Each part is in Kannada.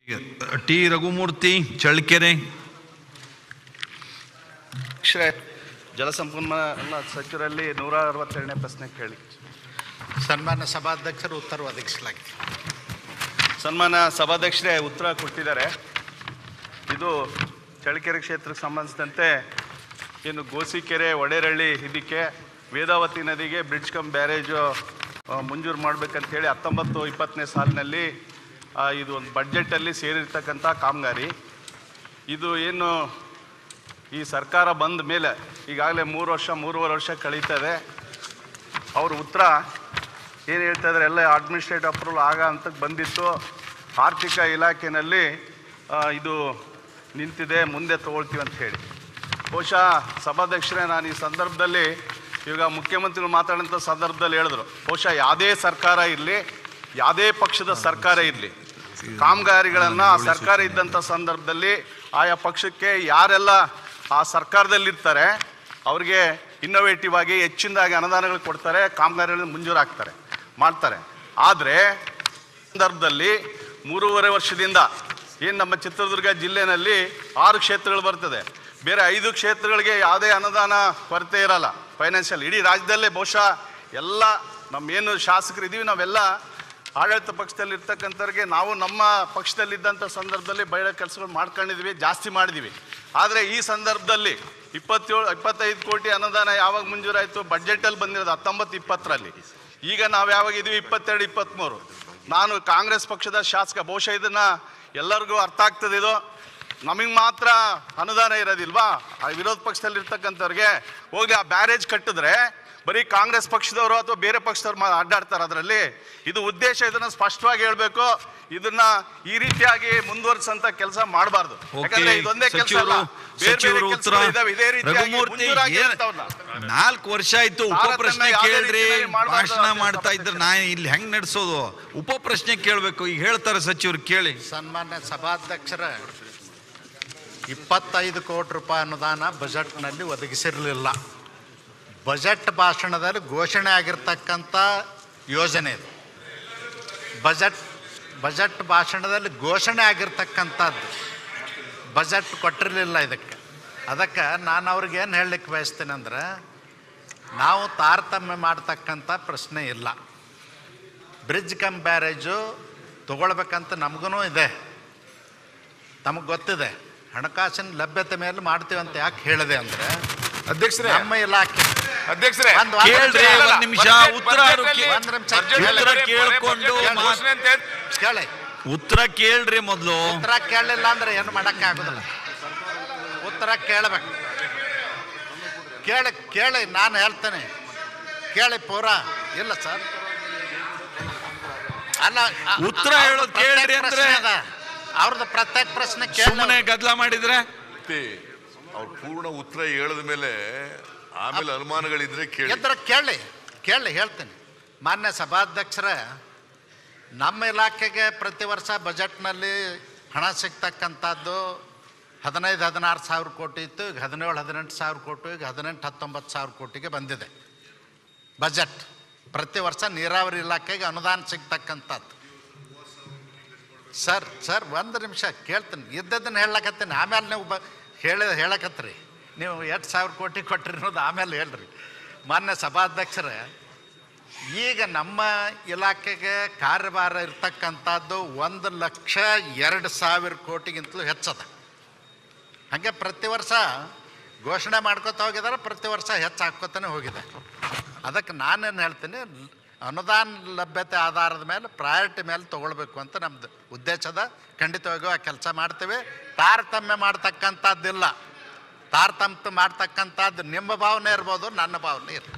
ಟಿ ರಘುಮೂರ್ತಿ ಚಳ್ಳಕೆರೆ ಅಕ್ಷರ ಜಲಸಂಪನ್ಮೂಲ ಸಚಿವರಲ್ಲಿ ನೂರ ಅರವತ್ತೆರಡನೇ ಪ್ರಶ್ನೆ ಕೇಳಿ ಸನ್ಮಾನ್ಯ ಸಭಾಧ್ಯಕ್ಷರು ಉತ್ತರ ಒದಗಿಸಲಾಗಿದೆ ಸನ್ಮಾನ ಸಭಾಧ್ಯಕ್ಷರೇ ಉತ್ತರ ಕೊಟ್ಟಿದ್ದಾರೆ ಇದು ಚಳ್ಳಕೆರೆ ಕ್ಷೇತ್ರಕ್ಕೆ ಸಂಬಂಧಿಸಿದಂತೆ ಏನು ಗೋಸಿಕೆರೆ ಒಡೆರಳ್ಳಿ ಇದಕ್ಕೆ ವೇದಾವತಿ ನದಿಗೆ ಬ್ರಿಡ್ಜ್ ಕಮ್ ಬ್ಯಾರೇಜು ಆ, ಮಂಜೂರು ಮಾಡಬೇಕಂತೇಳಿ ಹತ್ತೊಂಬತ್ತು ಇಪ್ಪತ್ತನೇ ಸಾಲಿನಲ್ಲಿ ಆ, ಇದು ಒಂದು ಬಡ್ಜೆಟಲ್ಲಿ ಸೇರಿರ್ತಕ್ಕಂಥ ಕಾಮಗಾರಿ ಇದು ಏನು ಈ ಸರ್ಕಾರ ಬಂದ ಮೇಲೆ ಈಗಾಗಲೇ ಮೂರು ವರ್ಷ ಮೂರುವರೆ ವರ್ಷ ಕಳೀತದೆ ಅವ್ರ ಉತ್ತರ ಏನು ಹೇಳ್ತಾ ಇದ್ದಾರೆ ಎಲ್ಲ ಅಡ್ಮಿನಿಸ್ಟ್ರೇಟಿವ್ ಅಪ್ರೂವಲ್ ಆಗ ಅಂತ ಬಂದಿತ್ತು ಆರ್ಥಿಕ ಇಲಾಖೆಯಲ್ಲಿ ಆ, ಇದು ನಿಂತಿದೆ ಮುಂದೆ ತಗೊಳ್ತೀವಿ ಅಂತ ಹೇಳಿ ಬಹುಶಃ ಸಭಾಧ್ಯಕ್ಷರೇ ನಾನು ಈ ಸಂದರ್ಭದಲ್ಲಿ ಇವಾಗ ಮುಖ್ಯಮಂತ್ರಿಗಳು ಮಾತಾಡೋಂಥ ಸಂದರ್ಭದಲ್ಲಿ ಹೇಳಿದ್ರು ಬಹುಶಃ ಯಾವುದೇ ಸರ್ಕಾರ ಇರಲಿ ಯಾವುದೇ ಪಕ್ಷದ ಸರ್ಕಾರ ಇರಲಿ ಕಾಮಗಾರಿಗಳನ್ನು ಸರ್ಕಾರ ಇದ್ದಂಥ ಸಂದರ್ಭದಲ್ಲಿ ಆಯಾ ಪಕ್ಷಕ್ಕೆ ಯಾರೆಲ್ಲ ಆ ಸರ್ಕಾರದಲ್ಲಿರ್ತಾರೆ ಅವ್ರಿಗೆ ಇನ್ನೋವೇಟಿವ್ ಆಗಿ ಹೆಚ್ಚಿನದಾಗಿ ಅನುದಾನಗಳು ಕೊಡ್ತಾರೆ ಕಾಮಗಾರಿಗಳನ್ನು ಮಂಜೂರು ಹಾಕ್ತಾರೆ ಮಾಡ್ತಾರೆ ಆದರೆ ಸಂದರ್ಭದಲ್ಲಿ ಮೂರುವರೆ ವರ್ಷದಿಂದ ಏನು ನಮ್ಮ ಚಿತ್ರದುರ್ಗ ಜಿಲ್ಲೆನಲ್ಲಿ ಆರು ಕ್ಷೇತ್ರಗಳು ಬರ್ತದೆ ಬೇರೆ ಐದು ಕ್ಷೇತ್ರಗಳಿಗೆ ಯಾವುದೇ ಅನುದಾನ ಕೊರತೆ ಇರಲ್ಲ ಫೈನಾನ್ಷಿಯಲ್ ಇಡೀ ರಾಜ್ಯದಲ್ಲೇ ಬಹುಶಃ ಎಲ್ಲ ನಮ್ಮ ಏನು ಶಾಸಕರು ಇದ್ದೀವಿ ನಾವೆಲ್ಲ ಆಡಳಿತ ಪಕ್ಷದಲ್ಲಿ ಇರ್ತಕ್ಕಂಥವ್ರಿಗೆ ನಾವು ನಮ್ಮ ಪಕ್ಷದಲ್ಲಿದ್ದಂಥ ಸಂದರ್ಭದಲ್ಲಿ ಬಯಲ ಕೆಲಸಗಳು ಮಾಡ್ಕೊಂಡಿದ್ವಿ ಜಾಸ್ತಿ ಮಾಡಿದ್ವಿ ಆದರೆ ಈ ಸಂದರ್ಭದಲ್ಲಿ ಇಪ್ಪತ್ತೇಳು ಇಪ್ಪತ್ತೈದು ಕೋಟಿ ಅನುದಾನ ಯಾವಾಗ ಮಂಜೂರಾಯಿತು ಬಡ್ಜೆಟಲ್ಲಿ ಬಂದಿರೋದು ಹತ್ತೊಂಬತ್ತು ಇಪ್ಪತ್ತರಲ್ಲಿ ಈಗ ನಾವು ಯಾವಾಗ ಇದೀವಿ ಇಪ್ಪತ್ತೆರಡು ಇಪ್ಪತ್ತ್ಮೂರು ನಾನು ಕಾಂಗ್ರೆಸ್ ಪಕ್ಷದ ಶಾಸಕ ಬಹುಶಃ ಇದನ್ನ ಎಲ್ಲರಿಗೂ ಅರ್ಥ ಆಗ್ತದೆ ಇದು ನಮಗೆ ಮಾತ್ರ ಅನುದಾನ ಇರೋದಿಲ್ವಾ ಆ ವಿರೋಧ ಪಕ್ಷದಲ್ಲಿ ಇರ್ತಕ್ಕಂಥವ್ರಿಗೆ ಹೋಗ್ಲಿ ಆ ಬ್ಯಾರೇಜ್ ಕಟ್ಟಿದ್ರೆ ಬರೀ ಕಾಂಗ್ರೆಸ್ ಪಕ್ಷದವರು ಅಥವಾ ಬೇರೆ ಪಕ್ಷದವ್ರು ಮಾ ಅಡ್ಡಾಡ್ತಾರೆ ಅದರಲ್ಲಿ ಇದು ಉದ್ದೇಶ ಇದನ್ನ ಸ್ಪಷ್ಟವಾಗಿ ಹೇಳ್ಬೇಕು ಇದನ್ನ ಈ ರೀತಿಯಾಗಿ ಮುಂದುವರಿಸಂತ ಕೆಲಸ ಮಾಡಬಾರ್ದು ಯಾಕಂದ್ರೆ ಇದೊಂದೇ ಕೆಲಸ ಅಲ್ಲ ಸಚಿವರು ಬೇರೆ ಬೇರೆ ಸಚಿವರು ಉತ್ತರ ಕೆಲ್ಸಗಳು ಇದಾವೆ. ಇದೇ ರೀತಿಯಾಗಿ ರಘುಮೂರ್ತಿ ಮುಂಜೂರಾಗಿ ಏನ್- ಇರ್ತಾವಲ್ಲ. ನಾಲ್ಕು ವರ್ಷ ಆಯ್ತು ಉಪ ತಾರತಮ್ಯ ಪ್ರಶ್ನೆ ಯಾವುದೇ ಕೇಳ್ರಿ ರೀತಿಯಲ್ಲಿ ಮಾಡ್ಬಾರ್ದು ಭಾಷಣ ಅಂತ ಮಾಡ್ತಾ ಇದ್ರೆ ನಾ ಇಲ್ಲಿ ಹೆಂಗ್ ನಡೆಸೋದು ಉಪ ಪ್ರಶ್ನೆ ಕೇಳ್ಬೇಕು ಈಗ ಹೇಳ್ತಾರೆ ಸಚಿವರು ಕೇಳಿ ಸನ್ಮಾನ್ಯ ಸಭಾಧ್ಯಕ್ಷರ ಇಪ್ಪತ್ತೈದು ಕೋಟಿ ರೂಪಾಯಿ ಅನುದಾನ ಬಜೆಟ್ನಲ್ಲಿ ಒದಗಿಸಿರಲಿಲ್ಲ ಬಜೆಟ್ ಭಾಷಣದಲ್ಲಿ ಘೋಷಣೆ ಆಗಿರ್ತಕ್ಕಂಥ ಯೋಜನೆ ಇದು ಬಜೆಟ್ ಬಜೆಟ್ ಭಾಷಣದಲ್ಲಿ ಘೋಷಣೆ ಆಗಿರ್ತಕ್ಕಂಥದ್ದು ಬಜೆಟ್ ಕೊಟ್ಟಿರಲಿಲ್ಲ ಇದಕ್ಕೆ ಅದಕ್ಕೆ ನಾನು ಅವ್ರಿಗೆ ಏನು ಹೇಳಲಿಕ್ಕೆ ಬಯಸ್ತೀನಿ ಅಂದ್ರೆ ನಾವು ತಾರತಮ್ಯ ಮಾಡ್ತಕ್ಕಂಥ ಪ್ರಶ್ನೆ ಇಲ್ಲ ಬ್ರಿಡ್ಜ್ ಕಮ್ ಬ್ಯಾರೇಜು ತಗೊಳ್ಬೇಕಂತ ನಮಗೂ ಇದೆ ನಮಗೆ ಗೊತ್ತಿದೆ ಹಣಕಾಸಿನ ಲಭ್ಯತೆ ಮೇಲೆ ಮಾಡ್ತೀವಿ ಅಂತ ಯಾಕೆ ಹೇಳಿದೆ ಅಂದರೆ ಅಧ್ಯಕ್ಷರೇ ನಮ್ಮ ಇಲಾಖೆ ಅಧ್ಯಕ್ಷರೇ ಒಂದು ವಾರ ಕೇಳ್ರಿ ಕೇಳಲ್ಲ. ಒಂದ್ ನಿಮಿಷ ಬಜೆಟ್- ಉತ್ತರ ಬಜೆಟ್ ಅವ್ರು ಅಲ್ಲಿ- ಕೇ- ಒಂದ್ ನಿಮಿಷ ಬಜೆಟ್ ಅಲ್ಲಿ ಉತ್ತರ ಬರೀ ಕೇಳ್ಕೊಂಡು ಬಜೆಟ್ ಮಾತ್- ಘೋಷಣೆ ಅಂತ ಹೇಳ್- ಕೇಳಿ ಉತ್ತರ ಕೇಳ್ರಿ ಮೊದ್ಲು ಉತ್ತರ ಕೇಳಲಿಲ್ಲ ಅಂದ್ರೆ ಏನು ಮಾಡಕ್ಕೆ ಆಗೋದಿಲ್ಲ ಉತ್ತರ ಕೇಳಬೇಕು ಕೇಳಿ ಕೇಳಿ ನಾನು ಹೇಳ್ತೇನೆ ಕೇಳಿ ಪೂರಾ ಇಲ್ಲ ಸರ್ ಅಲ್ಲ ಅ- ಅ- ಉತ್ತರ ಅವ್ರ್ದು ಹೇಳೋದ್ ಪ್ರತ್ಯೇಕ ಕೇಳ್ರಿ ಅಂದ್ರೆ? ಪ್ರಶ್ನೆ ಅದ. ಅವ್ರದ್ದು ಪ್ರತ್ಯೇಕ ಪ್ರಶ್ನೆ ಸುಮ್ಮನೆ ಕೇಳಿ ಗದ್ದಲ ಮಾಡಿದ್ರೆ ಮತ್ತೆ ಅವ್ರು ಪೂರ್ಣ ಉತ್ತರ ಹೇಳಿದ ಮೇಲೆ ಆಮೇಲೆ ಅನುಮಾನಗಳಿದ್ರೆ ಕೇಳಿ ಎದ್ರ ಕೇಳಿ ಕೇಳಿ ಹೇಳ್ತೀನಿ ಮಾನ್ಯ ಸಭಾಧ್ಯಕ್ಷರ ನಮ್ಮ ಇಲಾಖೆಗೆ ಪ್ರತಿ ವರ್ಷ ಬಜೆಟ್ನಲ್ಲಿ ಹಣ ಸಿಗ್ತಕ್ಕಂಥದ್ದು ಹದಿನೈದು ಹದಿನಾರು ಸಾವಿರ ಕೋಟಿ ಇತ್ತು ಈಗ ಹದಿನೇಳು ಹದಿನೆಂಟು ಸಾವಿರ ಕೋಟಿ ಈಗ ಹದಿನೆಂಟು ಹತ್ತೊಂಬತ್ತು ಸಾವಿರ ಕೋಟಿಗೆ ಬಂದಿದೆ ಬಜೆಟ್ ಪ್ರತಿ ವರ್ಷ ನೀರಾವರಿ ಇಲಾಖೆಗೆ ಅನುದಾನ ಸಿಗ್ತಕ್ಕಂಥದ್ದು ಸರ್ ಸರ್ ಒಂದು ನಿಮಿಷ ಕೇಳ್ತೀನಿ ಇದ್ದದನ್ನು ಹೇಳಕತ್ತೀನಿ ಆಮೇಲೆ ನೀವು ಬ ಹೇಳಿ ಹೇಳಕತ್ರಿ ನೀವು ಎಷ್ಟು ಸಾವಿರ ಕೋಟಿ ಕೊಟ್ರಿ ಅನ್ನೋದು ಆಮೇಲೆ ಹೇಳ್ರಿ ಮಾನ್ಯ ಸಭಾಧ್ಯಕ್ಷರೇ ಈಗ ನಮ್ಮ ಇಲಾಖೆಗೆ ಕಾರ್ಯಭಾರ ಇರ್ತಕ್ಕಂಥದ್ದು ಒಂದು ಲಕ್ಷ ಎರಡು ಸಾವಿರ ಕೋಟಿಗಿಂತಲೂ ಹೆಚ್ಚದ ಹಾಗೆ ಪ್ರತಿ ವರ್ಷ ಘೋಷಣೆ ಮಾಡ್ಕೊತ ಹೋಗಿದ್ದಾರೆ ಪ್ರತಿ ವರ್ಷ ಹೆಚ್ಚು ಹಾಕ್ಕೊತಾನೆ ಹೋಗಿದೆ ಅದಕ್ಕೆ ನಾನೇನು ಹೇಳ್ತೀನಿ ಅನುದಾನ ಲಭ್ಯತೆ ಆಧಾರದ ಮೇಲೆ ಪ್ರಯಾರಿಟಿ ಮೇಲೆ ತೊಗೊಳ್ಬೇಕು ಅಂತ ನಮ್ಮದು ಉದ್ದೇಶದ ಖಂಡಿತವಾಗಿಯೂ ಆ ಕೆಲಸ ಮಾಡ್ತೀವಿ ತಾರತಮ್ಯ ಮಾಡ್ತಕ್ಕಂಥದ್ದಿಲ್ಲ ತಾರತಮ್ಯ ಮಾಡ್ತಕ್ಕಂಥದ್ದು ನಿಮ್ಮ ಭಾವನೆ ಇರ್ಬೋದು ನನ್ನ ಭಾವನೆ ಇರ್ಬೋದು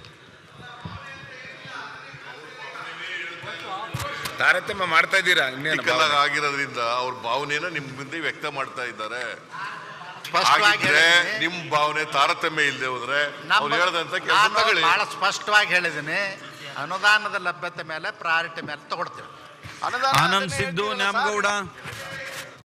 ತಾರತಮ್ಯ ಮಾಡ್ತಾ ಇದ್ದೀರಾ ಇನ್ನೇನು Critical ಆಗಿ ಆಗಿರೋದ್ರಿಂದ ಅವ್ರ ಭಾವನೆನ ನಿಮ್ ಮುಂದೆ ವ್ಯಕ್ತ ಮಾಡ್ತಾ ಇದ್ದಾರೆ ಸ್ಪಷ್ಟವಾಗಿ ಹಾಗಿದ್ರೆ ಹೇಳಿದ್ದೀನಿ. ನಿಮ್ ಭಾವನೆ ತಾರತಮ್ಯ ಇಲ್ಲದೆ ಹೋದ್ರೆ ನಮ್ಮ- ಅವ್ರು ಹೇಳ್ದಂತ ಕೆಲಸ ನಾನು ತಗೊಳ್ಳಿ ಬಹಳ ಸ್ಪಷ್ಟವಾಗಿ ಹೇಳಿದ್ದೀನಿ ಅನುದಾನದ ಲಭ್ಯತೆ ಮೇಲೆ ಪ್ರಯಾರಿಟಿ ಮೇಲೆ ತಗೊಳ್ತೀವಿ ಅನುದಾನ ಆನಂದ್ ಅದನ್ನೇ ಸಿದ್ದು ಹೇಳ್ತೀವಲ್ಲ ಸರ್. ನ್ಯಾಮಗೌಡ